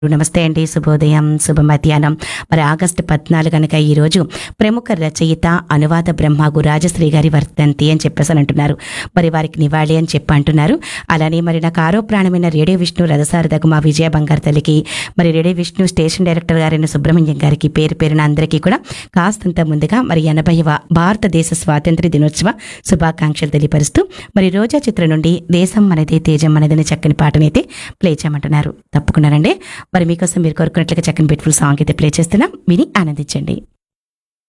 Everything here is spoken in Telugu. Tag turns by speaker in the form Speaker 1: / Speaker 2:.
Speaker 1: నమస్తే అండి శుభోదయం శుభ మధ్యాహ్నం మరి ఆగస్టు పద్నాలుగు కనుక ఈరోజు ప్రముఖ రచయిత అనువాద బ్రహ్మగు రాజశ్రీ గారి వర్ధంతి అని చెప్పేసి అని అంటున్నారు మరి వారికి నివాళి అని చెప్పి అంటున్నారు అలానే మరి నాకు ఆరో ప్రాణమైన రేడియో విష్ణు రథసారథకు మా విజయ బంగారు తల్లికి మరి రేడియో విష్ణు స్టేషన్ డైరెక్టర్ గారైన సుబ్రహ్మణ్యం గారికి పేరు పేరున అందరికీ కూడా కాస్తంత ముందుగా మరి ఎనభైవ భారతదేశ స్వాతంత్ర దినోత్సవ శుభాకాంక్షలు తెలియపరుస్తూ మరి రోజా చిత్రం నుండి దేశం మనదే తేజం మనదని చక్కని పాటనైతే ప్లే చేయమంటున్నారు తప్పకుండానండి మరి మీకోసం మీరు కోరుకున్నట్లుగా చక్కని బ్యూటిఫుల్ సాంగ్ అయితే ప్లే చేస్తున్నాం విని ఆనందించండి